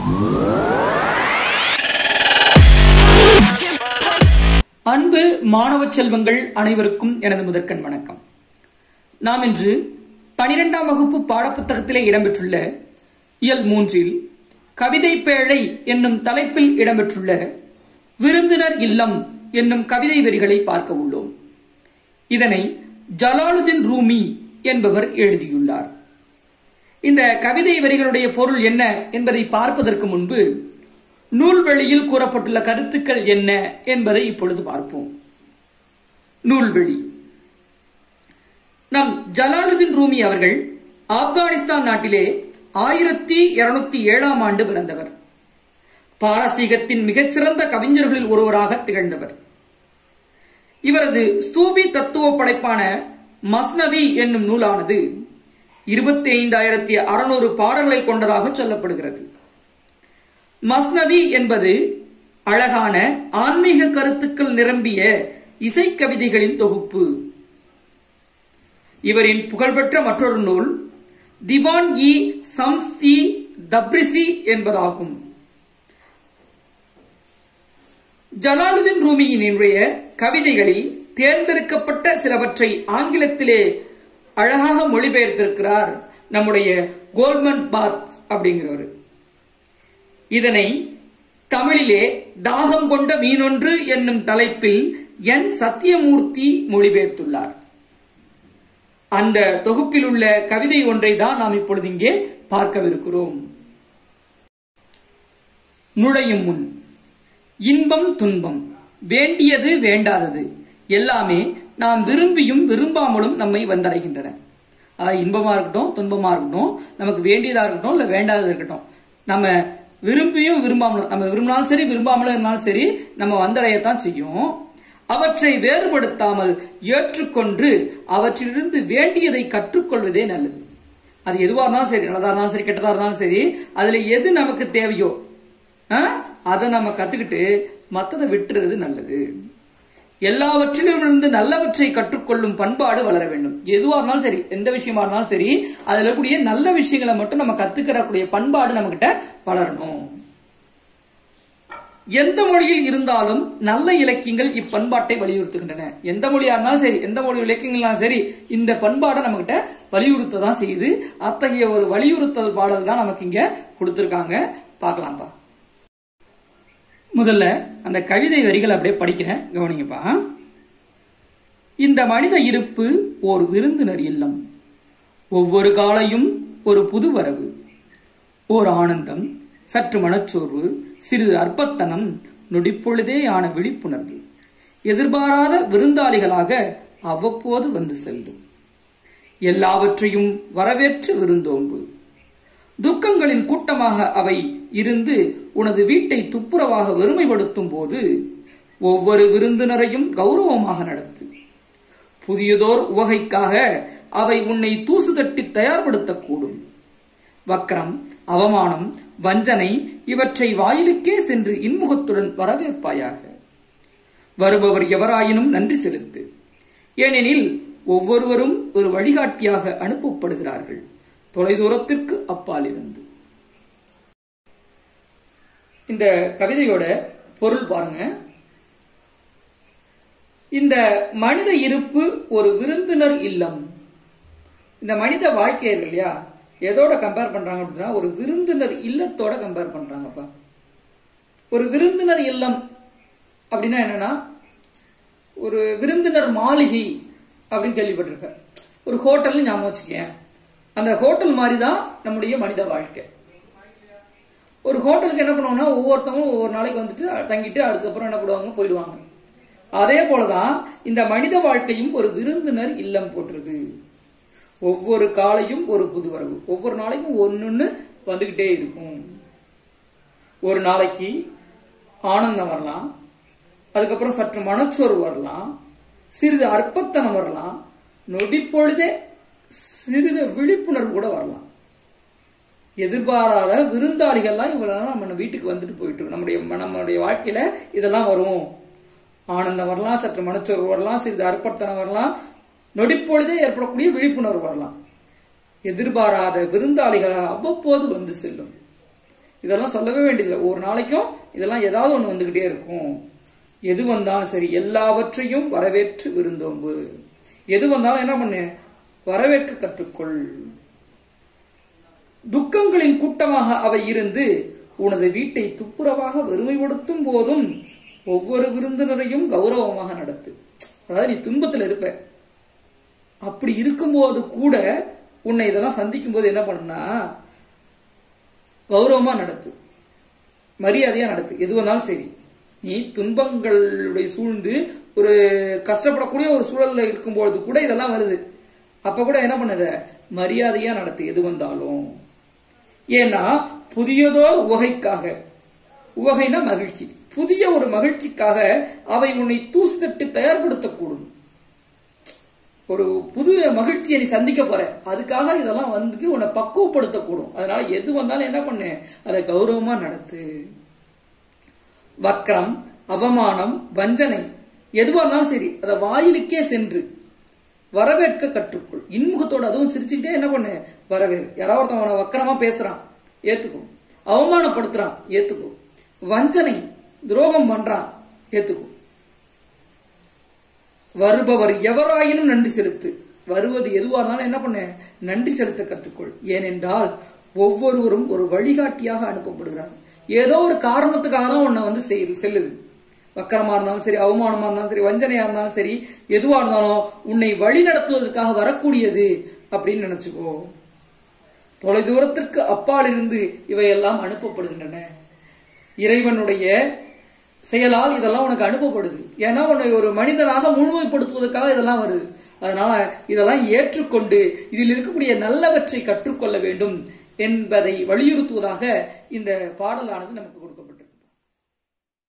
அன்பு மாணவ செல்வங்கள் அனைவருக்கும் எனது முதற்கண் வணக்கம் நாம் இன்று பனிரெண்டாம் வகுப்பு பாடப்புத்தகத்திலே இடம்பெற்றுள்ள இயல் மூன்றில் கவிதை பேழை என்னும் தலைப்பில் இடம்பெற்றுள்ள விருந்தினர் இல்லம் என்னும் கவிதை வரிகளை பார்க்க உள்ளோம் இதனை ஜலாலுதீன் ரூமி என்பவர் எழுதியுள்ளார் இந்த கவிதை வரிகளுடைய பொருள் என்ன என்பதை பார்ப்பதற்கு முன்பு நூல்வெளியில் கூறப்பட்டுள்ள கருத்துக்கள் என்ன என்பதை இப்பொழுது பார்ப்போம் நூல்வெளி நம் ஜலாலுதீன் ரூமி அவர்கள் ஆப்கானிஸ்தான் நாட்டிலே ஆயிரத்தி இருநூத்தி ஏழாம் ஆண்டு பிறந்தவர் பாரசீகத்தின் மிகச்சிறந்த கவிஞர்களில் ஒருவராக திகழ்ந்தவர் இவரது ஸ்தூபி தத்துவ படைப்பான மஸ்னவி என்னும் நூலானது இருபத்தி ஐந்தாயிரத்தி அறுநூறு பாடல்களை கொண்டதாக சொல்லப்படுகிறது மஸ்னவி என்பது அழகான ஆன்மீக கருத்துக்கள் நிரம்பிய இசைக்கவிதைகளின் தொகுப்பு இவரின் புகழ்பெற்ற மற்றொரு நூல் திவான் இ சம்சி தப்ரிசி என்பதாகும் ஜலாலுதீன் ரூமியினுடைய கவிதைகளில் தேர்ந்தெடுக்கப்பட்ட சிலவற்றை ஆங்கிலத்திலே அழகாக மொழிபெயர்த்திருக்கிறார் நம்முடைய கோல்மன் பாத் அப்படிங்கிறவர் இதனை தமிழிலே தாகம் கொண்ட மீனொன்று என்னும் தலைப்பில் என் சத்தியமூர்த்தி மொழிபெயர்த்துள்ளார் அந்த தொகுப்பில் உள்ள கவிதை ஒன்றை தான் நாம் இப்பொழுது இங்கே பார்க்கவிருக்கிறோம் நுழையும் முன் இன்பம் துன்பம் வேண்டியது வேண்டாதது எல்லாமே நாம் விரும்பியும் விரும்பாமலும் நம்மை வந்தடைகின்றன அது இன்பமா இருக்கட்டும் துன்பமா இருக்கட்டும் நமக்கு வேண்டியதா இருக்கட்டும் இல்ல வேண்டாதது இருக்கட்டும் நம்ம விரும்பியும் விரும்பாமலும் நம்ம விரும்பினாலும் சரி விரும்பாமலும் இருந்தாலும் சரி நம்ம வந்தடையத்தான் செய்யும் அவற்றை வேறுபடுத்தாமல் ஏற்றுக்கொண்டு அவற்றிலிருந்து வேண்டியதை கற்றுக்கொள்வதே நல்லது அது எதுவா இருந்தாலும் சரி நல்லதா இருந்தாலும் சரி கெட்டதா இருந்தாலும் சரி அதுல எது நமக்கு தேவையோ அதை நம்ம கத்துக்கிட்டு மத்ததை விட்டுறது நல்லது எல்லாவற்றிலும் இருந்து நல்லவற்றை கற்றுக்கொள்ளும் பண்பாடு வளர வேண்டும் எதுவா இருந்தாலும் சரி எந்த விஷயமா இருந்தாலும் சரி அதுல கூடிய நல்ல விஷயங்களை மட்டும் நம்ம கத்துக்கிறக்கூடிய பண்பாடு நம்ம கிட்ட வளரணும் எந்த மொழியில் இருந்தாலும் நல்ல இலக்கியங்கள் இப்பண்பாட்டை வலியுறுத்துகின்றன எந்த மொழியா இருந்தாலும் சரி எந்த மொழி இலக்கியங்கள்லாம் சரி இந்த பண்பாடை நம்ம கிட்ட வலியுறுத்த தான் செய்யுது அத்தகைய ஒரு வலியுறுத்தல் பாடல் தான் நமக்கு இங்க கொடுத்திருக்காங்க பார்க்கலாம்ப்பா முதல்ல அந்த கவிதை வரிகள் அப்படியே படிக்கிறேன் கவனிங்கப்பா இந்த மனித இருப்பு ஓர் விருந்தினர் இல்லம் ஒவ்வொரு காலையும் ஒரு புது வரவு ஓர் ஆனந்தம் சற்று மனச்சோர்வு சிறிது அற்பத்தனம் நொடிப்பொழுதே ஆன விழிப்புணர்வு எதிர்பாராத விருந்தாளிகளாக அவ்வப்போது வந்து செல்லும் எல்லாவற்றையும் வரவேற்று விருந்தோம்பு துக்கங்களின் கூட்டமாக அவை இருந்து உனது வீட்டை துப்புரவாக வெறுமைப்படுத்தும் போது ஒவ்வொரு விருந்தினரையும் கௌரவமாக நடத்து புதியதோர் உவகைக்காக அவை உன்னை தூசு தட்டி தயார்படுத்தக்கூடும் வக்கரம் அவமானம் வஞ்சனை இவற்றை வாயிலுக்கே சென்று இன்முகத்துடன் வரவேற்பாயாக வருபவர் எவராயினும் நன்றி செலுத்து ஏனெனில் ஒவ்வொருவரும் ஒரு வழிகாட்டியாக அனுப்பப்படுகிறார்கள் தொலைதூரத்திற்கு அப்பால் இருந்து இந்த கவிதையோட பொருள் பாருங்க இந்த மனித இருப்பு ஒரு விருந்தினர் இல்லம் இந்த மனித வாழ்க்கை இருக்கு இல்லையா எதோட கம்பேர் பண்றாங்க அப்படின்னா ஒரு விருந்தினர் இல்லத்தோட கம்பேர் பண்றாங்கப்பா ஒரு விருந்தினர் இல்லம் அப்படின்னா என்னன்னா ஒரு விருந்தினர் மாளிகை அப்படின்னு கேள்விப்பட்டிருப்பேன் ஒரு ஹோட்டல்னு ஞாபகம் வச்சுக்கேன் அந்த ஹோட்டல் மாதிரி தான் நம்முடைய மனித வாழ்க்கை ஒரு ஹோட்டலுக்கு என்ன பண்ணுவாங்கன்னா ஒவ்வொருத்தவங்களும் ஒவ்வொரு நாளைக்கு வந்துட்டு தங்கிட்டு அதுக்கப்புறம் என்ன பண்ணுவாங்க போயிடுவாங்க அதே போலதான் இந்த மனித வாழ்க்கையும் ஒரு விருந்தினர் இல்லம் போட்டுருது ஒவ்வொரு காலையும் ஒரு புது வரவு ஒவ்வொரு நாளைக்கும் ஒன்னொன்னு வந்துகிட்டே இருக்கும் ஒரு நாளைக்கு ஆனந்தம் வரலாம் அதுக்கப்புறம் சற்று மனச்சோர்வு வரலாம் சிறிது அற்பத்தனம் வரலாம் நொடிப்பொழுதே சிறிது விழிப்புணர்வு கூட வரலாம் எதிர்பாராத விருந்தாளிகள்லாம் இவ்வளவு நம்ம வீட்டுக்கு வந்துட்டு போயிட்டு நம்முடைய நம்மளுடைய வாழ்க்கையில இதெல்லாம் வரும் ஆனந்தம் வரலாம் சற்று மனச்சோர்வு வரலாம் சிறிது அற்பத்தனம் வரலாம் நொடிப்பொழுதே ஏற்படக்கூடிய விழிப்புணர்வு வரலாம் எதிர்பாராத விருந்தாளிகள் அவ்வப்போது வந்து செல்லும் இதெல்லாம் சொல்லவே வேண்டியதில்லை ஒரு நாளைக்கும் இதெல்லாம் ஏதாவது ஒன்று வந்துகிட்டே இருக்கும் எது வந்தாலும் சரி எல்லாவற்றையும் வரவேற்று விருந்தோம்பு எது வந்தாலும் என்ன பண்ணு வரவேற்க கற்றுக்கொள் துக்கங்களின் கூட்டமாக அவை இருந்து உனது வீட்டை துப்புரவாக வறுமைப்படுத்தும் போதும் ஒவ்வொரு விருந்தினரையும் கௌரவமாக நடத்து அதாவது நீ துன்பத்தில் இருப்ப அப்படி இருக்கும்போது கூட உன்னை இதெல்லாம் சந்திக்கும் போது என்ன பண்ணுனா கௌரவமா நடத்து மரியாதையா நடத்து எது வந்தாலும் சரி நீ துன்பங்களுடைய சூழ்ந்து ஒரு கஷ்டப்படக்கூடிய ஒரு சூழல்ல இருக்கும்போது கூட இதெல்லாம் வருது அப்ப கூட என்ன பண்ணுத மரியாதையா நடத்து எது வந்தாலும் ஏன்னா புதியதோர் உவகைக்காக உவகைனா மகிழ்ச்சி புதிய ஒரு மகிழ்ச்சிக்காக அவை உன்னை தூசு தட்டி தயார்படுத்தக்கூடும் ஒரு புது மகிழ்ச்சியை நீ சந்திக்க போற அதுக்காக இதெல்லாம் வந்து உன்னை பக்குவப்படுத்தக்கூடும் அதனால எது வந்தாலும் என்ன பண்ணு அதை கௌரவமா நடத்து வக்ரம் அவமானம் வஞ்சனை எதுவா இருந்தாலும் சரி அதை வாயிலுக்கே சென்று வரவேற்க கற்றுக்கொள் இன்முகத்தோட அதுவும் சிரிச்சுக்கிட்டே என்ன பண்ணு வரவேறு யாராவது ஒருத்தன் அவனை வக்கரமா பேசுறான் ஏத்துக்கோ அவமானப்படுத்துறான் ஏத்துக்கோ வஞ்சனை துரோகம் பண்றான் ஏத்துக்கோ வருபவர் எவராயினும் நன்றி செலுத்து வருவது எதுவா இருந்தாலும் என்ன பண்ண நன்றி செலுத்த கற்றுக்கொள் ஏனென்றால் ஒவ்வொருவரும் ஒரு வழிகாட்டியாக அனுப்பப்படுகிறார் ஏதோ ஒரு காரணத்துக்காக தான் உன்னை வந்து செய்- செல்லுது வக்கரமா இருந்தாலும் சரி அவமானமா இருந்தாலும் சரி வஞ்சனையா இருந்தாலும் சரி எதுவா இருந்தாலும் உன்னை வழி நடத்துவதற்காக வரக்கூடியது அப்படின்னு நினைச்சுக்கோ தொலை தூரத்திற்கு அப்பால் இருந்து இவையெல்லாம் அனுப்பப்படுகின்றன இறைவனுடைய செயலால் இதெல்லாம் உனக்கு அனுப்பப்படுது ஏன்னா உன்னை ஒரு மனிதனாக முழுமைப்படுத்துவதற்காக இதெல்லாம் வருது அதனால இதெல்லாம் ஏற்றுக்கொண்டு இதில் இருக்கக்கூடிய நல்லவற்றை கற்றுக்கொள்ள வேண்டும் என்பதை வலியுறுத்துவதாக இந்த பாடலானது நமக்கு கொடுக்கும்